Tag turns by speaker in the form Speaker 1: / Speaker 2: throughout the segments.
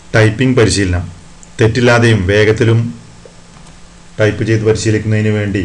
Speaker 1: typing പരിശീലനം തെറ്റില്ലാതെയും വേഗത്തിലും type ചെയ്ത് പരിശീലിക്കുന്നതിന് വേണ്ടി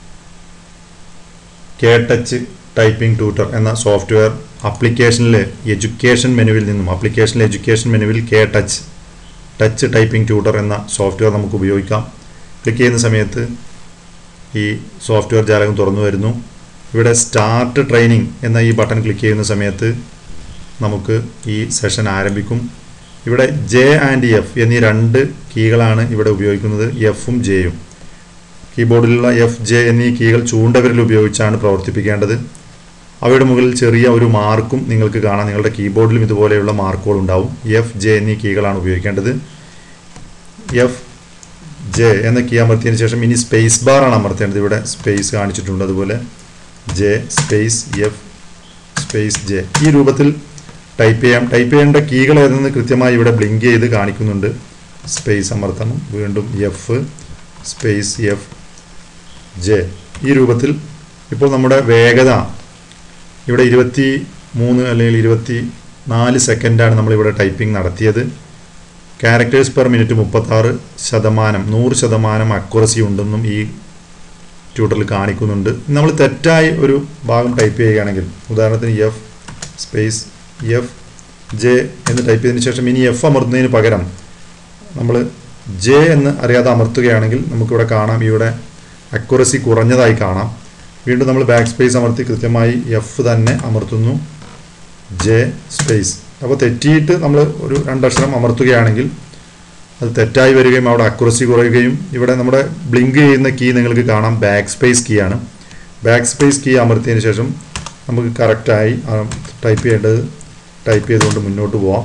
Speaker 1: കെ ടച്ച് ടൈപ്പിംഗ് ട്യൂട്ടർ എന്ന സോഫ്റ്റ്വെയർ ആപ്ലിക്കേഷനിൽ എഡ്യൂക്കേഷൻ മെനുവിൽ നിന്നും ആപ്ലിക്കേഷനിൽ എഡ്യൂക്കേഷൻ മെനുവിൽ K touch touch typing tutor എന്ന സോഫ്റ്റ്വെയർ നമുക്ക് ഉപയോഗിക്കാം ക്ലിക്ക് ചെയ്യുന്ന സമയത്ത് ഈ സോഫ്റ്റ്വെയർ ജാലകം തുറന്നു വരുന്നു ഇവിടെ സ്റ്റാർട്ട് ട്രെയിനിങ് എന്ന ഈ ബട്ടൺ ക്ലിക്ക് ചെയ്യുന്ന സമയത്ത് നമുക്ക് ഈ സെഷൻ ആരംഭിക്കും ഇവിടെ ജെ ആൻഡ് എഫ് എന്നീ രണ്ട് കീകളാണ് ഇവിടെ ഉപയോഗിക്കുന്നത് എഫും ജെയും കീബോർഡിലുള്ള എഫ് ജെ എന്നീ കീകൾ ചൂണ്ടവിരൽ ഉപയോഗിച്ചാണ് പ്രവർത്തിപ്പിക്കേണ്ടത് അവയുടെ മുകളിൽ ചെറിയ ഒരു മാർക്കും നിങ്ങൾക്ക് കാണാം നിങ്ങളുടെ കീബോർഡിലും ഇതുപോലെയുള്ള മാർക്കുകൾ ഉണ്ടാവും എഫ് ജെ എന്നീ കീകളാണ് ഉപയോഗിക്കേണ്ടത് എഫ് ജെ എന്ന കീ അമർത്തിയതിന് ശേഷം ഇനി സ്പേസ് ബാർ ആണ് അമർത്തേണ്ടത് ഇവിടെ സ്പേസ് കാണിച്ചിട്ടുണ്ട് അതുപോലെ J space F space J ഈ രൂപത്തിൽ ടൈപ്പ് ചെയ്യാം ടൈപ്പ് ചെയ്യേണ്ട കീകൾ ഏതെന്ന് കൃത്യമായി ഇവിടെ ബ്ലിങ്ക് ചെയ്ത് കാണിക്കുന്നുണ്ട് സ്പേസ് അമർത്തണം വീണ്ടും എഫ് സ്പേസ് എഫ് ജെ ഈ രൂപത്തിൽ ഇപ്പോൾ നമ്മുടെ വേഗത ഇവിടെ ഇരുപത്തി മൂന്ന് അല്ലെങ്കിൽ ഇരുപത്തി നാല് സെക്കൻഡാണ് നമ്മളിവിടെ ടൈപ്പിംഗ് നടത്തിയത് ക്യാരക്ടേഴ്സ് പെർ മിനിറ്റ് മുപ്പത്താറ് ശതമാനം നൂറ് ശതമാനം അക്യുറസി ഉണ്ടെന്നും ഈ ട്യൂട്ടറിൽ കാണിക്കുന്നുണ്ട് നമ്മൾ തെറ്റായി ഒരു ഭാഗം ടൈപ്പ് ചെയ്യുകയാണെങ്കിൽ ഉദാഹരണത്തിന് എഫ് സ്പേസ് എഫ് ജെ എന്ന് ടൈപ്പ് ചെയ്തതിന് ശേഷം ഇനി എഫ് അമർത്തുന്നതിന് പകരം നമ്മൾ ജെ എന്ന് അറിയാതെ അമർത്തുകയാണെങ്കിൽ നമുക്കിവിടെ കാണാം ഇവിടെ അക്യുറസി കുറഞ്ഞതായി കാണാം വീണ്ടും നമ്മൾ ബാക്ക് സ്പേസ് അമർത്തി കൃത്യമായി എഫ് തന്നെ അമർത്തുന്നു ജെ സ്പേസ് അപ്പോൾ തെറ്റിയിട്ട് നമ്മൾ ഒരു രണ്ടക്ഷരം അമർത്തുകയാണെങ്കിൽ അത് തെറ്റായി വരികയും അവിടെ അക്യുറസി കുറയുകയും ഇവിടെ നമ്മുടെ ബ്ലിങ്ക് ചെയ്യുന്ന കീ നിങ്ങൾക്ക് കാണാം ബാക്ക് സ്പേസ് കീ ആണ് ബാക്ക് സ്പേസ് കീ അമർത്തിയതിന് ശേഷം നമുക്ക് കറക്റ്റായി ടൈപ്പ് ചെയ്യേണ്ടത് ടൈപ്പ് ചെയ്തുകൊണ്ട് മുന്നോട്ട് പോവാം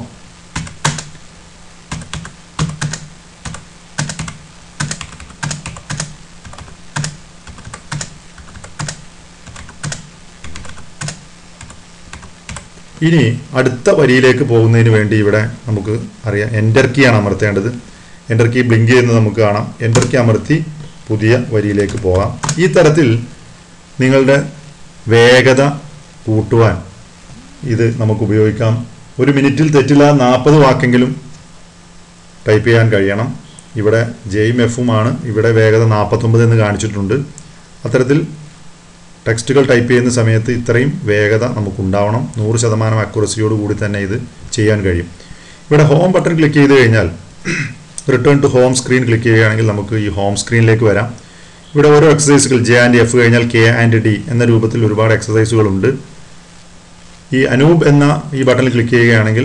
Speaker 1: ഇനി അടുത്ത വരിയിലേക്ക് പോകുന്നതിന് വേണ്ടി ഇവിടെ നമുക്ക് അറിയാം എൻ്റർ കീ ആണ് അമർത്തേണ്ടത് എൻ്റർ കീ ബ്ലിങ്ക് ചെയ്യുന്നത് നമുക്ക് കാണാം എൻ്റർ കീ അമർത്തി പുതിയ വരിയിലേക്ക് പോകാം ഈ തരത്തിൽ നിങ്ങളുടെ വേഗത കൂട്ടുവാൻ ഇത് നമുക്ക് ഉപയോഗിക്കാം ഒരു മിനിറ്റിൽ തെറ്റില്ല നാൽപ്പത് വാക്കെങ്കിലും ടൈപ്പ് ചെയ്യാൻ കഴിയണം ഇവിടെ ജെയും എഫുമാണ് ഇവിടെ വേഗത നാൽപ്പത്തൊമ്പത് എന്ന് കാണിച്ചിട്ടുണ്ട് അത്തരത്തിൽ ടെക്സ്റ്റുകൾ ടൈപ്പ് ചെയ്യുന്ന സമയത്ത് ഇത്രയും വേഗത നമുക്കുണ്ടാവണം നൂറ് ശതമാനം അക്യുറസിയോട് കൂടി തന്നെ ഇത് ചെയ്യാൻ കഴിയും ഇവിടെ ഹോം ബട്ടൺ ക്ലിക്ക് ചെയ്ത് കഴിഞ്ഞാൽ return to home screen click ചെയ്യുകയാണെങ്കിൽ നമുക്ക് ഈ ഹോം സ്ക്രീനിലേക്ക് വരാം ഇവിടെ ഓരോ എക്സസൈസുകൾ ജെ ആൻഡ് എഫ് കഴിഞ്ഞാൽ കെ ആൻഡ് ഡി എന്ന രൂപത്തിൽ ഒരുപാട് എക്സസൈസുകളുണ്ട് ഈ അനൂപ് എന്ന ഈ ബട്ടണിൽ ക്ലിക്ക് ചെയ്യുകയാണെങ്കിൽ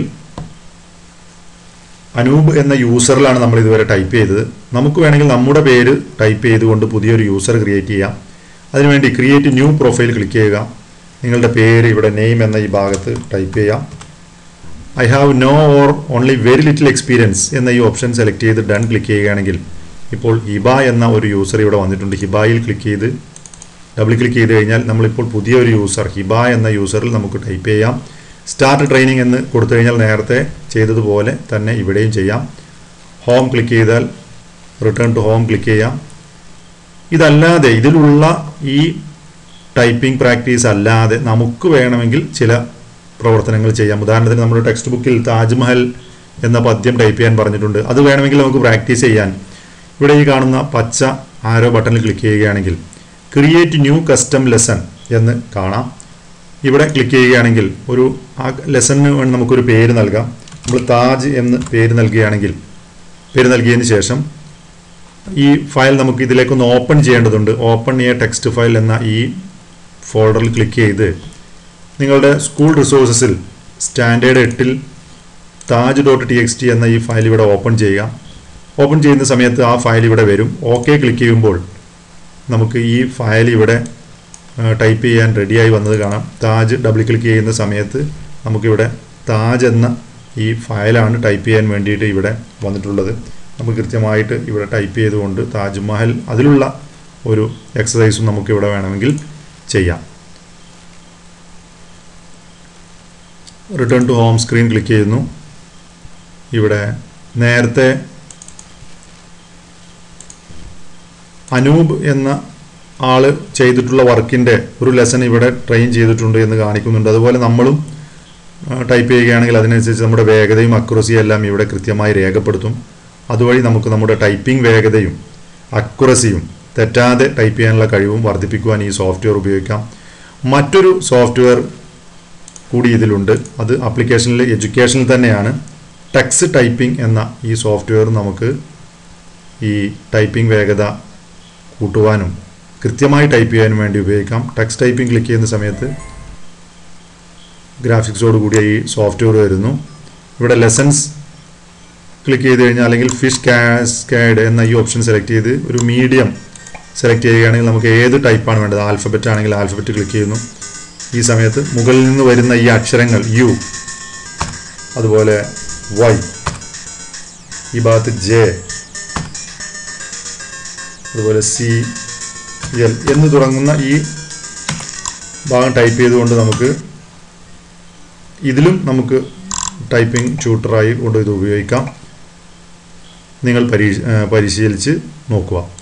Speaker 1: അനൂപ് എന്ന യൂസറിലാണ് നമ്മൾ ഇതുവരെ ടൈപ്പ് ചെയ്തത് നമുക്ക് വേണമെങ്കിൽ നമ്മുടെ പേര് ടൈപ്പ് ചെയ്തുകൊണ്ട് പുതിയൊരു യൂസർ ക്രിയേറ്റ് ചെയ്യാം അതിനുവേണ്ടി ക്രിയേറ്റ് ന്യൂ പ്രൊഫൈൽ ക്ലിക്ക് ചെയ്യുക നിങ്ങളുടെ പേര് ഇവിടെ നെയിം എന്ന ഈ ഭാഗത്ത് ടൈപ്പ് ചെയ്യാം I have no or only very little experience എന്ന ഈ ഓപ്ഷൻ സെലക്ട് ചെയ്ത് ഡൺ ക്ലിക്ക് ചെയ്യുകയാണെങ്കിൽ ഇപ്പോൾ ഹിബ എന്ന ഒരു യൂസർ ഇവിടെ വന്നിട്ടുണ്ട് ഹിബായിൽ ക്ലിക്ക് ചെയ്ത് ഡബിൾ ക്ലിക്ക് ചെയ്ത് കഴിഞ്ഞാൽ നമ്മളിപ്പോൾ പുതിയൊരു യൂസർ ഹിബ എന്ന യൂസറിൽ നമുക്ക് ടൈപ്പ് ചെയ്യാം സ്റ്റാർട്ട് ട്രെയിനിങ് എന്ന് കൊടുത്തു കഴിഞ്ഞാൽ നേരത്തെ ചെയ്തതുപോലെ തന്നെ ഇവിടെയും ചെയ്യാം ഹോം ക്ലിക്ക് ചെയ്താൽ റിട്ടേൺ ടു ഹോം ക്ലിക്ക് ചെയ്യാം ഇതല്ലാതെ ഇതിലുള്ള ഈ ടൈപ്പിംഗ് പ്രാക്ടീസ് അല്ലാതെ നമുക്ക് വേണമെങ്കിൽ ചില പ്രവർത്തനങ്ങൾ ചെയ്യാം ഉദാഹരണത്തിന് നമ്മുടെ ടെക്സ്റ്റ് ബുക്കിൽ താജ്മഹൽ എന്ന പദ്യം ടൈപ്പ് ചെയ്യാൻ പറഞ്ഞിട്ടുണ്ട് അത് വേണമെങ്കിൽ നമുക്ക് പ്രാക്ടീസ് ചെയ്യാൻ ഇവിടെ ഈ കാണുന്ന പച്ച ആരോ ബട്ടണിൽ ക്ലിക്ക് ചെയ്യുകയാണെങ്കിൽ ക്രിയേറ്റ് ന്യൂ കസ്റ്റം ലെസൺ എന്ന് കാണാം ഇവിടെ ക്ലിക്ക് ചെയ്യുകയാണെങ്കിൽ ഒരു ആ ലെസണിന് വേണ്ടി നമുക്കൊരു പേര് നൽകാം നമ്മൾ താജ് എന്ന് പേര് നൽകുകയാണെങ്കിൽ പേര് നൽകിയതിന് ശേഷം ഈ ഫയൽ നമുക്ക് ഇതിലേക്കൊന്ന് ഓപ്പൺ ചെയ്യേണ്ടതുണ്ട് ഓപ്പൺ എ ടെക്സ്റ്റ് ഫയൽ എന്ന ഈ ഫോൾഡറിൽ ക്ലിക്ക് ചെയ്ത് നിങ്ങളുടെ സ്കൂൾ റിസോഴ്സസിൽ സ്റ്റാൻഡേർഡ് എട്ടിൽ Taj dot T X T എന്ന ഈ ഫയൽ ഇവിടെ ഓപ്പൺ ചെയ്യുക ഓപ്പൺ ചെയ്യുന്ന സമയത്ത് ആ ഫയൽ ഇവിടെ വരും ഓക്കെ ക്ലിക്ക് ചെയ്യുമ്പോൾ നമുക്ക് ഈ ഫയൽ ഇവിടെ ടൈപ്പ് ചെയ്യാൻ റെഡിയായി വന്നത് കാണാം താജ് ഡബിൾ ക്ലിക്ക് ചെയ്യുന്ന സമയത്ത് നമുക്കിവിടെ താജ് എന്ന ഈ ഫയലാണ് ടൈപ്പ് ചെയ്യാൻ വേണ്ടിയിട്ട് ഇവിടെ വന്നിട്ടുള്ളത് നമുക്ക് കൃത്യമായിട്ട് ഇവിടെ ടൈപ്പ് ചെയ്തുകൊണ്ട് താജ്മഹൽ അതിലുള്ള ഒരു എക്സസൈസും നമുക്ക് ഇവിടെ വേണമെങ്കിൽ ചെയ്യാം return to home screen click ചെയ്യുന്നു ഇവിടെ നേരത്തെ അനൂപ് എന്ന ആള് ചെയ്തിട്ടുള്ള വർക്കിൻ്റെ ഒരു ലെസൺ ഇവിടെ ട്രെയിൻ ചെയ്തിട്ടുണ്ട് എന്ന് കാണിക്കുന്നുണ്ട് അതുപോലെ നമ്മളും ടൈപ്പ് ചെയ്യുകയാണെങ്കിൽ അതിനനുസരിച്ച് നമ്മുടെ വേഗതയും അക്യുറസിയും എല്ലാം ഇവിടെ കൃത്യമായി രേഖപ്പെടുത്തും അതുവഴി നമുക്ക് നമ്മുടെ ടൈപ്പിംഗ് വേഗതയും അക്യുറസിയും തെറ്റാതെ ടൈപ്പ് ചെയ്യാനുള്ള കഴിവും വർദ്ധിപ്പിക്കുവാൻ ഈ സോഫ്റ്റ്വെയർ ഉപയോഗിക്കാം മറ്റൊരു സോഫ്റ്റ്വെയർ കൂടി ഇതിലുണ്ട് അത് ആപ്ലിക്കേഷനിൽ എഡ്യൂക്കേഷനിൽ തന്നെയാണ് ടെക്സ് ടൈപ്പിംഗ് എന്ന ഈ സോഫ്റ്റ്വെയർ നമുക്ക് ഈ ടൈപ്പിംഗ് വേഗത കൂട്ടുവാനും കൃത്യമായി ടൈപ്പ് ചെയ്യാനും വേണ്ടി ഉപയോഗിക്കാം ടെക്സ്റ്റ് ടൈപ്പിംഗ് ക്ലിക്ക് ചെയ്യുന്ന സമയത്ത് ഗ്രാഫിക്സോട് കൂടിയ ഈ സോഫ്റ്റ്വെയർ വരുന്നു ഇവിടെ ലെസൺസ് ക്ലിക്ക് ചെയ്ത് കഴിഞ്ഞാൽ അല്ലെങ്കിൽ ഫിഷ് കാസ്കാഡ് എന്ന ഈ ഓപ്ഷൻ സെലക്ട് ചെയ്ത് ഒരു മീഡിയം സെലക്ട് ചെയ്യുകയാണെങ്കിൽ നമുക്ക് ഏത് ടൈപ്പാണ് വേണ്ടത് ആൽഫബറ്റ് ആണെങ്കിൽ ആൽഫബറ്റ് ക്ലിക്ക് ചെയ്യുന്നു ഈ സമയത്ത് മുകളിൽ നിന്ന് വരുന്ന ഈ അക്ഷരങ്ങൾ യു അതുപോലെ വൈ ഈ ഭാഗത്ത് ജെ അതുപോലെ സി എൽ എന്ന് തുടങ്ങുന്ന ഈ ഭാഗം ടൈപ്പ് ചെയ്തുകൊണ്ട് നമുക്ക് ഇതിലും നമുക്ക് ടൈപ്പിംഗ് ട്യൂട്ടറായി കൊണ്ട് ഇത് ഉപയോഗിക്കാം നിങ്ങൾ പരീ പരിശീലിച്ച് നോക്കുക